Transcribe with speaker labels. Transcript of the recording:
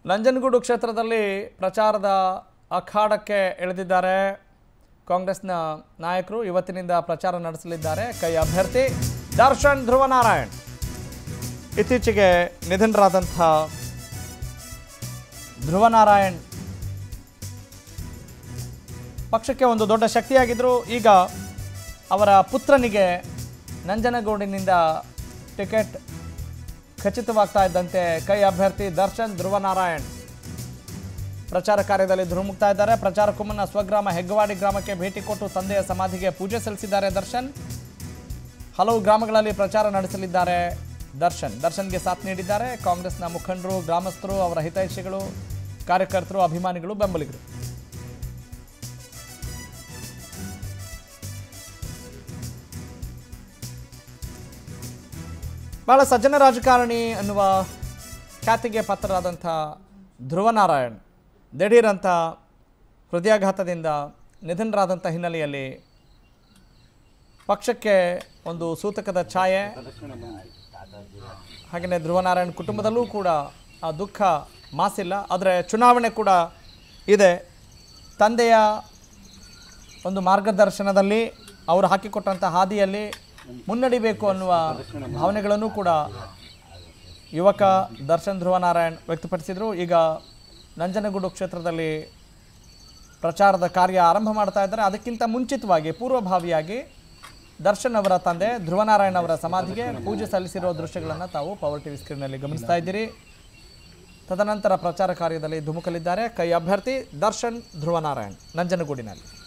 Speaker 1: ನಂಜನಗೂಡು ಕ್ಷೇತ್ರದಲ್ಲಿ ಪ್ರಚಾರದ ಅಖಾಡಕ್ಕೆ ಇಳಿದಿದ್ದಾರೆ ಕಾಂಗ್ರೆಸ್ನ ನಾಯಕರು ಇವತ್ತಿನಿಂದ ಪ್ರಚಾರ ನಡೆಸಲಿದ್ದಾರೆ ಕೈ ಅಭ್ಯರ್ಥಿ ದರ್ಶನ್ ಧ್ರುವನಾರಾಯಣ್ ಇತ್ತೀಚೆಗೆ ನಿಧನರಾದಂಥ ಧ್ರುವನಾರಾಯಣ್ ಪಕ್ಷಕ್ಕೆ ಒಂದು ದೊಡ್ಡ ಶಕ್ತಿಯಾಗಿದ್ದರು ಈಗ ಅವರ ಪುತ್ರನಿಗೆ ನಂಜನಗೂಡಿನಿಂದ ಟಿಕೆಟ್ ಖಚಿತವಾಗ್ತಾ ಇದ್ದಂತೆ ಕೈ ಅಭ್ಯರ್ಥಿ ದರ್ಶನ್ ಧ್ರುವನಾರಾಯಣ್ ಪ್ರಚಾರ ಕಾರ್ಯದಲ್ಲಿ ಧುರುಮುಕ್ತಾ ಇದ್ದಾರೆ ಪ್ರಚಾರಕ್ಕೂ ಮುನ್ನ ಸ್ವಗ್ರಾಮ ಹೆಗ್ಗವಾಡಿ ಗ್ರಾಮಕ್ಕೆ ಭೇಟಿ ಕೊಟ್ಟು ತಂದೆಯ ಸಮಾಧಿಗೆ ಪೂಜೆ ಸಲ್ಲಿಸಿದ್ದಾರೆ ದರ್ಶನ್ ಹಲವು ಗ್ರಾಮಗಳಲ್ಲಿ ಪ್ರಚಾರ ನಡೆಸಲಿದ್ದಾರೆ ದರ್ಶನ್ ದರ್ಶನ್ಗೆ ಸಾಥ್ ನೀಡಿದ್ದಾರೆ ಕಾಂಗ್ರೆಸ್ನ ಮುಖಂಡರು ಗ್ರಾಮಸ್ಥರು ಅವರ ಹಿತೈಷಿಗಳು ಕಾರ್ಯಕರ್ತರು ಅಭಿಮಾನಿಗಳು ಬೆಂಬಲಿಗರು ಬಹಳ ಸಜ್ಜನ ರಾಜಕಾರಣಿ ಅನ್ನುವ ಖ್ಯಾತಿಗೆ ಪಾತ್ರರಾದಂಥ ಧ್ರುವನಾರಾಯಣ್ ದಿಢೀರಂಥ ಹೃದಯಾಘಾತದಿಂದ ನಿಧನರಾದಂಥ ಹಿನ್ನೆಲೆಯಲ್ಲಿ ಪಕ್ಷಕ್ಕೆ ಒಂದು ಸೂತಕದ ಛಾಯೆ ಹಾಗೆಯೇ ಧ್ರುವನಾರಾಯಣ್ ಕುಟುಂಬದಲ್ಲೂ ಕೂಡ ಆ ದುಃಖ ಮಾಸಿಲ್ಲ ಆದರೆ ಚುನಾವಣೆ ಕೂಡ ಇದೆ ತಂದೆಯ ಒಂದು ಮಾರ್ಗದರ್ಶನದಲ್ಲಿ ಅವರು ಹಾಕಿಕೊಟ್ಟಂಥ ಹಾದಿಯಲ್ಲಿ ಮುನ್ನಡಿಬೇಕು ಅನ್ನುವ ಭಾವನೆಗಳನ್ನು ಕೂಡ ಯುವಕ ದರ್ಶನ್ ಧ್ರುವನಾರಾಯಣ್ ವ್ಯಕ್ತಪಡಿಸಿದರು ಈಗ ನಂಜನಗೂಡು ಕ್ಷೇತ್ರದಲ್ಲಿ ಪ್ರಚಾರದ ಕಾರ್ಯ ಆರಂಭ ಮಾಡ್ತಾ ಇದ್ದಾರೆ ಅದಕ್ಕಿಂತ ಮುಂಚಿತವಾಗಿ ಪೂರ್ವಭಾವಿಯಾಗಿ ದರ್ಶನ್ ಅವರ ತಂದೆ ಧ್ರುವನಾರಾಯಣ್ ಅವರ ಸಮಾಧಿಗೆ ಪೂಜೆ ಸಲ್ಲಿಸಿರುವ ದೃಶ್ಯಗಳನ್ನು ತಾವು ಪವರ್ ಟಿವಿ ಸ್ಕ್ರೀನ್ನಲ್ಲಿ ಗಮನಿಸ್ತಾ ಇದ್ದೀರಿ ತದನಂತರ ಪ್ರಚಾರ ಕಾರ್ಯದಲ್ಲಿ ಧುಮುಕಲಿದ್ದಾರೆ ಕೈ ಅಭ್ಯರ್ಥಿ ದರ್ಶನ್ ಧ್ರುವನಾರಾಯಣ್ ನಂಜನಗೂಡಿನಲ್ಲಿ